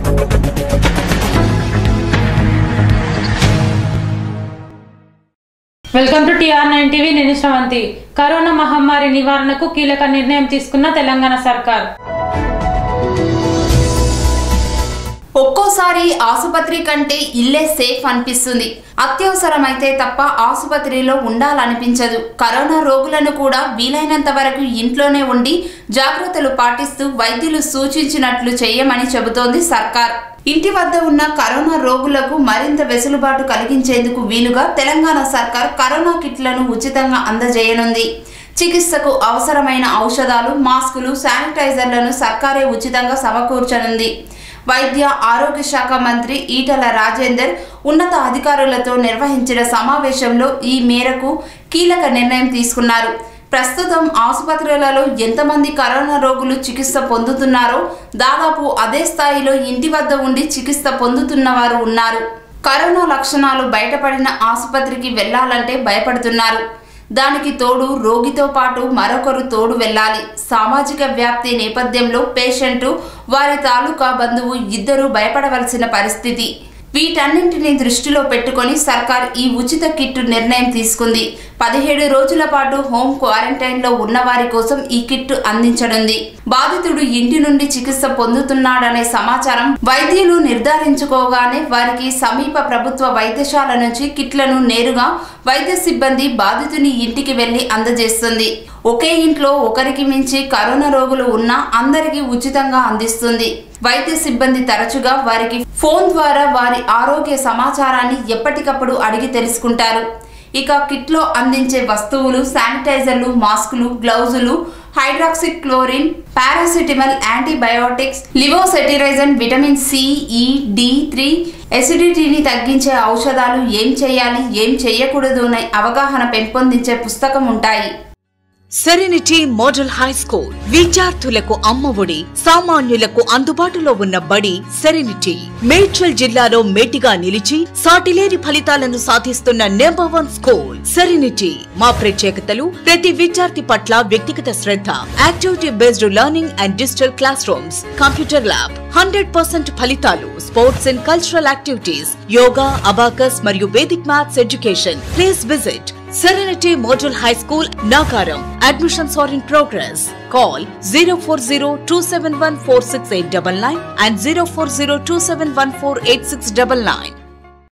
Welcome to TR nine TV నేను Sravanthi corona మహమ్మారి నివారణకు కీలక నిర్ణయం తీసుకున్న తెలంగాణ సర్కార్ ఒక్కోసారి ఆసుపత్రి కంటే ఇల్లే సేఫ్ అనిపిస్తుంది అత్యవసరమైతే తప్ప ఆసుపత్రిలో ఉండాలనిపించదు కరోనా రోగులను కూడా వీలైనంత వరకు ఇంట్లోనే ఉండి జాగ్రత్తలు పాటిస్తూ వైద్యులు సూచించినట్లు చేయమని చెబుతోంది సర్కార్ ఇంటి వద్ద ఉన్న కరోనా రోగులకు మరింత వెసులుబాటు కలిగించేందుకు వీలుగా తెలంగాణ సర్కార్ కరోనా కిట్లను ఉచితంగా అందజేయనుంది చికిత్సకు అవసరమైన ఔషధాలు మాస్కులు శానిటైజర్లను సర్కారే ఉచితంగా సమకూర్చనుంది వైద్య ఆరోగ్య శాఖ మంత్రి ఈటల రాజేందర్ ఉన్నత అధికారులతో నిర్వహించిన సమావేశంలో ఈ మేరకు కీలక నిర్ణయం తీసుకున్నారు ప్రస్తుతం ఆసుపత్రులలో ఎంతమంది కరోనా రోగులు చికిత్స పొందుతున్నారో దాదాపు అదే స్థాయిలో ఇంటి వద్ద ఉండి చికిత్స పొందుతున్న వారు ఉన్నారు కరోనా లక్షణాలు బయటపడిన ఆసుపత్రికి వెళ్లాలంటే భయపడుతున్నారు దానికి తోడు రోగితో పాటు మరొకరు తోడు వెళ్ళాలి సామాజిక వ్యాప్తి నేపథ్యంలో పేషెంటు వారి తాలూకా బంధువు ఇద్దరూ భయపడవలసిన పరిస్థితి వీటన్నింటిని దృష్టిలో పెట్టుకొని సర్కార్ ఈ ఉచిత కిట్ నిర్ణయం తీసుకుంది పదిహేడు రోజుల పాటు హోం క్వారంటైన్ లో ఉన్న వారి కోసం ఈ కిట్ అందించనుంది బాధితుడు ఇంటి నుండి చికిత్స పొందుతున్నాడనే సమాచారం వైద్యులు నిర్ధారించుకోగానే వారికి సమీప ప్రభుత్వ వైద్యశాల నుంచి కిట్లను నేరుగా వైద్య సిబ్బంది బాధితుని ఇంటికి వెళ్లి అందజేస్తుంది ఒకే ఇంట్లో ఒకరికి మించి కరోనా రోగులు ఉన్నా అందరికీ ఉచితంగా అందిస్తుంది వైద్య సిబ్బంది తరచుగా వారికి ఫోన్ ద్వారా వారి ఆరోగ్య సమాచారాన్ని ఎప్పటికప్పుడు అడిగి తెలుసుకుంటారు ఇక కిట్లో అందించే వస్తువులు శానిటైజర్లు మాస్కులు గ్లౌజులు hydroxychloroquine paracetamol antibiotics levocetirizine vitamin C E D three ఎసిడిటీని తగ్గించే ఔషధాలు ఏం చేయాలి ఏం చేయకూడదు అనే అవగాహన పెంపొందించే పుస్తకం ఉంటాయి సెరెనిటీ మోడల్ హై స్కూల్ విద్యార్థులకు అమ్మఒడి సామాన్యులకు అందుబాటులో ఉన్న బడి సెరెనిటీ మేడ్చల్ జిల్లాలో మేటిగా నిలిచి సాటిలేని ఫలితాలను సాధిస్తున్న నెంబర్ వన్ స్కూల్ సెరెనిటీ మా ప్రత్యేకతలు ప్రతి విద్యార్థి పట్ల వ్యక్తిగత శ్రద్ధ activity based learning and digital classrooms computer lab hundred percent ఫలితాలు sports and cultural activities yoga abacus మరియు Vedic maths education please visit Serenity Model High School, Nagaram. Admissions are in progress. Call 040 and 040